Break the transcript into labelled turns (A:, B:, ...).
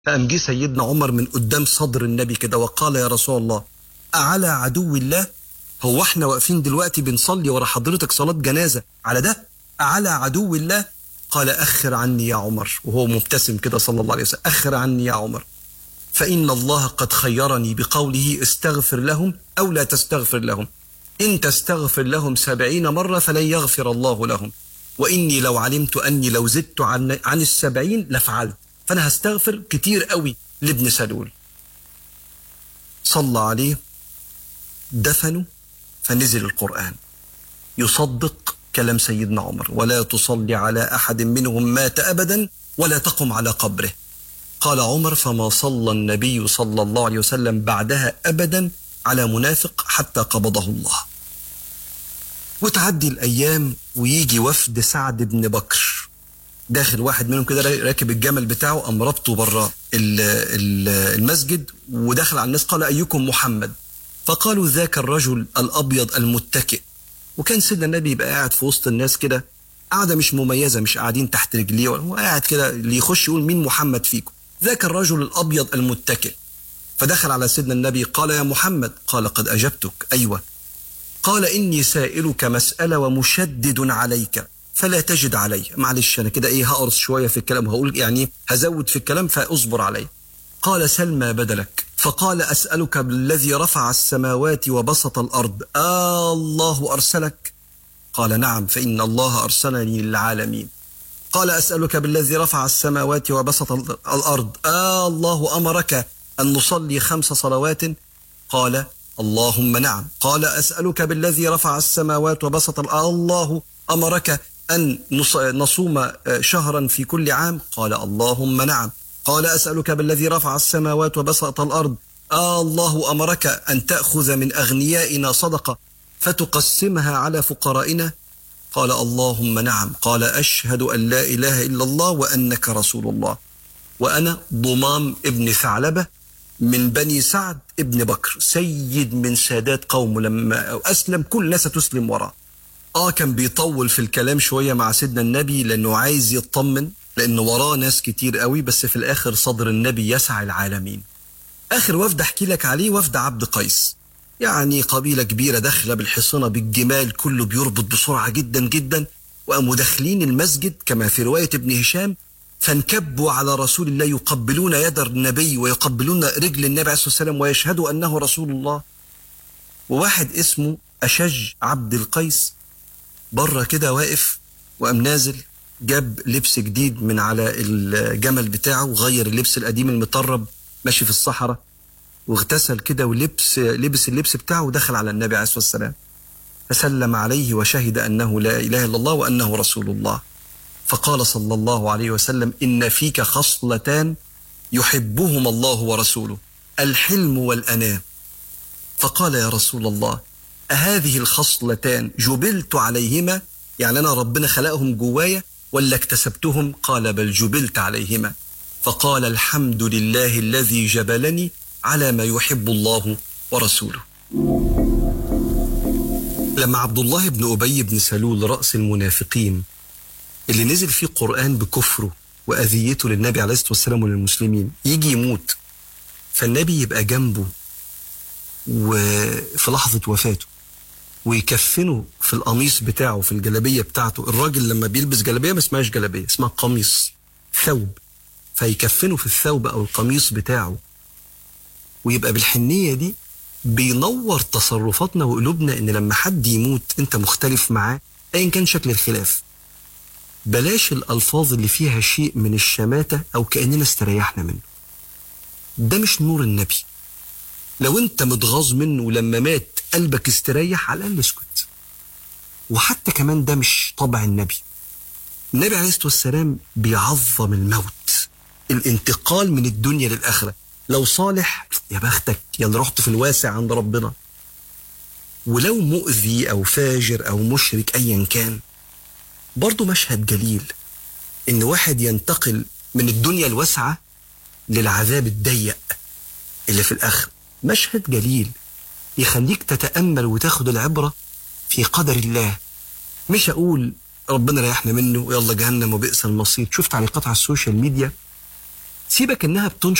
A: فقام جه سيدنا عمر من قدام صدر النبي كده وقال يا رسول الله أعلى عدو الله هو احنا واقفين دلوقتي بنصلي ورا حضرتك صلاة جنازة على ده أعلى عدو الله قال أخر عني يا عمر وهو مبتسم كده صلى الله عليه وسلم أخر عني يا عمر فإن الله قد خيرني بقوله استغفر لهم أو لا تستغفر لهم إن تستغفر لهم سبعين مرة فلن يغفر الله لهم وإني لو علمت أني لو زدت عن, عن السبعين لفعلت فأنا هستغفر كتير قوي لابن سلول صلى عليه دفنوا فنزل القرآن يصدق كلام سيدنا عمر ولا تصلي على أحد منهم مات أبدا ولا تقم على قبره قال عمر فما صلى النبي صلى الله عليه وسلم بعدها أبدا على منافق حتى قبضه الله وتعدي الأيام ويجي وفد سعد بن بكر داخل واحد منهم كده راكب الجمل بتاعه قام ربطه بره المسجد ودخل على الناس قال أيكم محمد فقالوا ذاك الرجل الأبيض المتكئ وكان سيدنا النبي يبقى قاعد في وسط الناس كده قاعدة مش مميزة مش قاعدين تحت رجليه هو قاعد كده اللي يخش يقول مين محمد فيكم ذاك الرجل الأبيض المتكئ فدخل على سيدنا النبي قال يا محمد قال قد أجبتك أيوة قال إني سائلك مسألة ومشدد عليك فلا تجد علي معلش أنا كده إيه هقرص شوية في الكلام وهقول يعني هزود في الكلام فأصبر علي قال سل ما بدلك فقال أسألك بالذي رفع السماوات وبسط الأرض آه الله أرسلك قال نعم فإن الله أرسلني للعالمين قال أسألك بالذي رفع السماوات وبسط الأرض آه الله أمرك أن نصلي خمس صلوات قال اللهم نعم قال أسألك بالذي رفع السماوات وبسط الأرض الله أمرك أن نصوم شهرا في كل عام قال اللهم نعم قال أسألك بالذي رفع السماوات وبسط الأرض آه الله أمرك أن تأخذ من أغنيائنا صدقة فتقسمها على فقرائنا قال اللهم نعم قال أشهد أن لا إله إلا الله وأنك رسول الله وأنا ضمام ابن ثعلبة من بني سعد ابن بكر سيد من سادات قومه لما أسلم كل الناس تسلم وراه آه كان بيطول في الكلام شوية مع سيدنا النبي لأنه عايز يطمن لأن وراه ناس كتير قوي بس في الآخر صدر النبي يسع العالمين آخر وفد أحكي لك عليه وفد عبد قيس يعني قبيلة كبيرة داخلة بالحصنة بالجمال كله بيربط بسرعة جدا جدا وقاموا داخلين المسجد كما في رواية ابن هشام فانكبوا على رسول الله يقبلون يد النبي ويقبلون رجل النبي عليه الصلاة والسلام ويشهدوا أنه رسول الله وواحد اسمه أشج عبد القيس بره كده واقف وقام نازل جاب لبس جديد من على الجمل بتاعه وغير اللبس القديم المطرب ماشي في الصحراء واغتسل كده ولبس لبس اللبس بتاعه ودخل على النبي عليه الصلاه والسلام فسلم عليه وشهد انه لا اله الا الله وانه رسول الله فقال صلى الله عليه وسلم ان فيك خصلتان يحبهما الله ورسوله الحلم والانام فقال يا رسول الله أهذه الخصلتان جبلت عليهما يعني أنا ربنا خلقهم جوايا ولا اكتسبتهم قال بل جبلت عليهما فقال الحمد لله الذي جبلني على ما يحب الله ورسوله لما عبد الله بن أبي بن سلول رأس المنافقين اللي نزل فيه قرآن بكفره وأذيته للنبي عليه الصلاة والسلام وللمسلمين يجي يموت فالنبي يبقى جنبه وفي لحظة وفاته ويكفنه في القميص بتاعه في الجلابية بتاعته الراجل لما بيلبس جلابية ما اسمهاش جلابية اسمها قميص ثوب فيكفنه في الثوب أو القميص بتاعه ويبقى بالحنية دي بينور تصرفاتنا وقلوبنا ان لما حد يموت انت مختلف معاه ايا كان شكل الخلاف بلاش الالفاظ اللي فيها شيء من الشماتة او كأننا استريحنا منه ده مش نور النبي لو انت متغاظ منه ولما مات قلبك استريح على الاقل اسكت وحتى كمان ده مش طبع النبي النبي عليه الصلاه والسلام بيعظم الموت الانتقال من الدنيا للاخره لو صالح يا بختك يا اللي رحت في الواسع عند ربنا ولو مؤذي او فاجر او مشرك ايا كان برضه مشهد جليل ان واحد ينتقل من الدنيا الواسعه للعذاب الضيق اللي في الاخر مشهد جليل يخليك تتامل وتاخد العبره في قدر الله مش اقول ربنا ريحنا منه ويلا جهنم وبئس المصير شفت تعليقات على السوشيال ميديا سيبك انها بتنشر